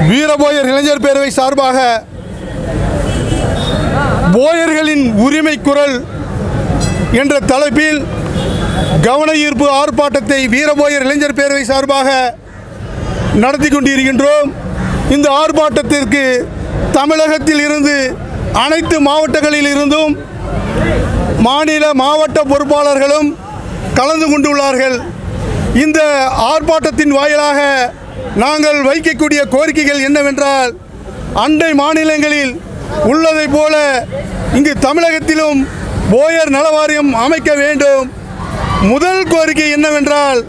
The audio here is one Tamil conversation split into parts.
வீரபோயர் இளைஞர் பேரவை சார்பாக போயர்களின் உரிமை குரல் என்ற தலைப்பில் கவன ஈர்ப்பு ஆர்ப்பாட்டத்தை வீரபோயர் இளைஞர் பேரவை சார்பாக நடத்தி கொண்டிருக்கின்றோம் இந்த ஆர்ப்பாட்டத்திற்கு தமிழகத்தில் இருந்து அனைத்து மாவட்டங்களில் இருந்தும் மாநில மாவட்ட பொறுப்பாளர்களும் கலந்து கொண்டுள்ளார்கள் இந்த ஆர்ப்பாட்டத்தின் வாயிலாக நாங்கள் வைக்கக்கூடிய கோரிக்கைகள் என்னவென்றால் அண்டை மாநிலங்களில் உள்ளதைப் போல இங்கு தமிழகத்திலும் போயர் நலவாரியம் அமைக்க வேண்டும் முதல் கோரிக்கை என்னவென்றால்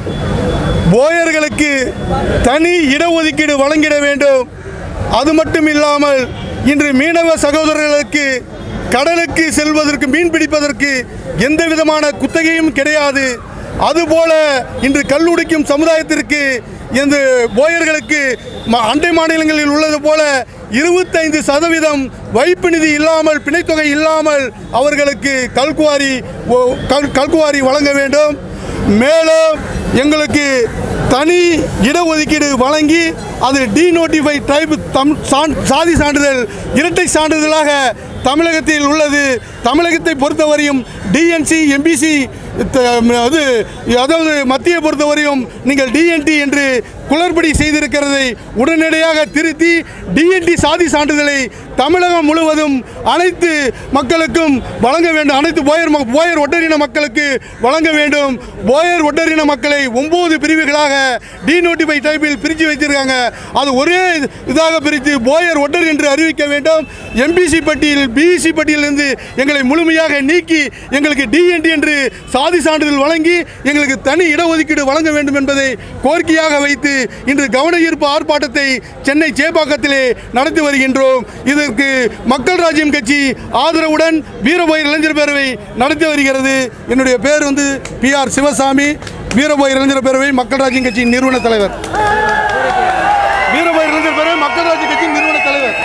போயர்களுக்கு தனி இடஒதுக்கீடு வழங்கிட வேண்டும் அது மட்டும் இல்லாமல் இன்று மீனவ சகோதரர்களுக்கு கடலுக்கு செல்வதற்கு மீன் பிடிப்பதற்கு எந்த விதமான குத்தகையும் கிடையாது அதுபோல இன்று கல்லுடிக்கும் சமுதாயத்திற்கு இந்த போயர்களுக்கு ம- அண்டை மாநிலங்களில் உள்ளது போல இருபத்தைந்து சதவீதம் வைப்பு நிதி இல்லாமல் பிணைத்தொகை இல்லாமல் அவர்களுக்கு கல்குவாரி ஓ- கல்- கல்குவாரி வழங்க வேண்டும் மேலும் எங்களுக்கு தனி இடஒதுக்கீடு வழங்கி அது டீநோட்டிஃபை ட்ரைப் தம் சான்- சாதி சான்றிதழ் இரட்டை சான்றிதழாக தமிழகத்தில் உள்ளது தமிழகத்தை பொறுத்தவரையும் டிஎன்சி எம்பிசி அது அதாவது மத்திய பொறுத்தவரையும் நீங்கள் டிஎன்டி என்று குளறுபடி செய்திருக்கிறதை உடனடியாக திருத்தி டிஎன்டி சாதி சான்றிதழை தமிழகம் முழுவதும் அனைத்து மக்களுக்கும் வழங்க வேண்டும் அனைத்து போயர் ம- போயர் ஒட்டரின மக்களுக்கு வழங்க வேண்டும் போயர் ஒட்டரின மக்களை ஒன்பது பிரிவுகளாக டிநோட்டிஃபை டைப்பில் பிரித்து வைத்திருக்காங்க அது ஒரே இதாக பிரித்து போயர் ஒட்டர் என்று அறிவிக்க வேண்டும் எம்பிசி பட்டியல் பிஇசி பட்டியலிருந்து எங்களை முழுமையாக நீக்கி எங்களுக்கு டிஎன்டி என்று சாதி சான்றிதழ் வழங்கி எங்களுக்கு தனி இடஒதுக்கீடு வழங்க வேண்டும் என்பதை கோரிக்கையாக வைத்து இன்று கவன ஈர்ப்பு ஆர்ப்பாட்டத்தை சென்னை சேப்பாக்கத்திலே நடத்தி வருகின்றோம் இதற்கு மக்கள் ராஜ்யம் கட்சி ஆதரவுடன் வீரபோயர் இளைஞர் பேரவை நடத்தி வருகிறது என்னுடைய பேர் வந்து பி ஆர் சிவசாமி வீரபோயர் இளைஞர் பேரவை மக்கள் ராஜ்யம் கட்சியின் நிறுவன தலைவர் வீரபோயர் இளைஞர் பேரவை மக்கள் ராஜ்யம் கட்சியின் நிறுவன தலைவர்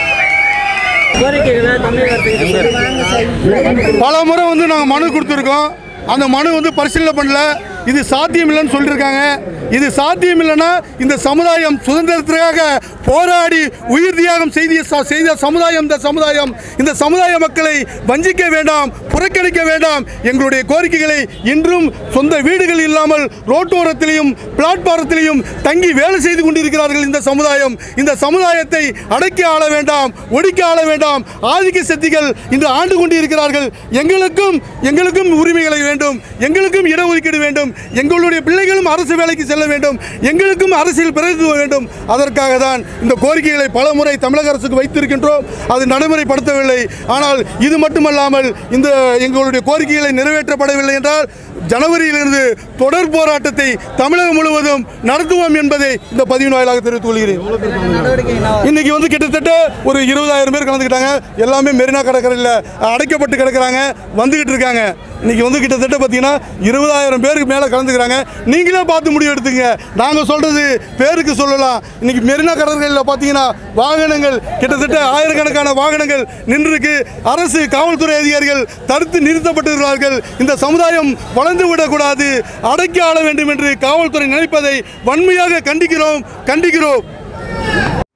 கோரிக்கைகளை தமிழக அரசுக்கு பல முறை வந்து நாங்கள் மனு கொடுத்துருக்கோம் அந்த மனு வந்து பரிசீலனை பண்ணல இது சாத்தியம் இல்லைன்னு சொல்லியிருக்காங்க இது சாத்தியம் இல்லைன்னா இந்த சமுதாயம் சுதந்திரத்திற்காக போராடி உயிர் தியாகம் செய்திய ச- செய்த சமுதாயம் இந்த சமுதாயம் இந்த சமுதாய மக்களை வஞ்சிக்க வேண்டாம் புறக்கணிக்க வேண்டாம் எங்களுடைய கோரிக்கைகளை இன்றும் சொந்த வீடுகள் இல்லாமல் ரோட்டோரத்திலையும் பிளாட்பாரத்திலையும் தங்கி வேலை செய்து கொண்டிருக்கிறார்கள் இந்த சமுதாயம் இந்த சமுதாயத்தை அடக்கி ஆள வேண்டாம் ஒடுக்கி ஆள வேண்டாம் ஆதிக்க சக்திகள் இன்று ஆண்டு கொண்டிருக்கிறார்கள் எங்களுக்கும் எங்களுக்கும் உரிமைகளை வேண்டும் எங்களுக்கும் இடஒதுக்கீடு வேண்டும் எங்களுடைய பிள்ளைகளும் அரசு வேலைக்கு செல்ல வேண்டும் எங்களுக்கும் அரசியல் பிரதிநிதித்துவம் வேண்டும் அதற்காக தான் இந்த கோரிக்கைகளை பல முறை தமிழக அரசுக்கு வைத்திருக்கின்றோம் அது நடைமுறைப்படுத்தவில்லை ஆனால் இது மட்டுமல்லாமல் இந்த எங்களுடைய கோரிக்கைகளை நிறைவேற்றப்படவில்லை என்றால் ஜனவரியிலிருந்து தொடர் போராட்டத்தை தமிழகம் முழுவதும் நடத்துவோம் என்பதை இந்த பதிவின் வாயிலாக தெரிவித்துக் கொள்கிறேன் நடவடிக்கை என்ன இன்னைக்கு வந்து கிட்டத்தட்ட ஒரு இருபதாயிரம் பேர் கலந்துக்கிட்டாங்க எல்லாமே மெரினா கடற்கரையில் அடைக்கப்பட்டு கிடக்குறாங்க வந்துகிட்டு இருக்காங்க இன்னைக்கு வந்து கிட்டத்தட்ட பார்த்தீங்கன்னா இருபதாயிரம் பேருக்கு மேலே கலந்துக்கிறாங்க நீங்களே பார்த்து முடிவு எடுத்துங்க நாங்கள் சொல்றது பேருக்கு சொல்லலாம் இன்னைக்கு மெரினா கடற்கரையில் பார்த்தீங்கன்னா வாகனங்கள் கிட்டத்தட்ட ஆயிரக்கணக்கான வாகனங்கள் நின்றுருக்கு அரசு காவல்துறை அதிகாரிகள் தடுத்து நிறுத்தப்பட்டிருக்கிறார்கள் இந்த சமுதாயம் வளர்ந்து விடக்கூடாது அடக்கி ஆள வேண்டும் என்று காவல்துறை நினைப்பதை வன்மையாக கண்டிக்கிறோம் கண்டிக்கிறோம்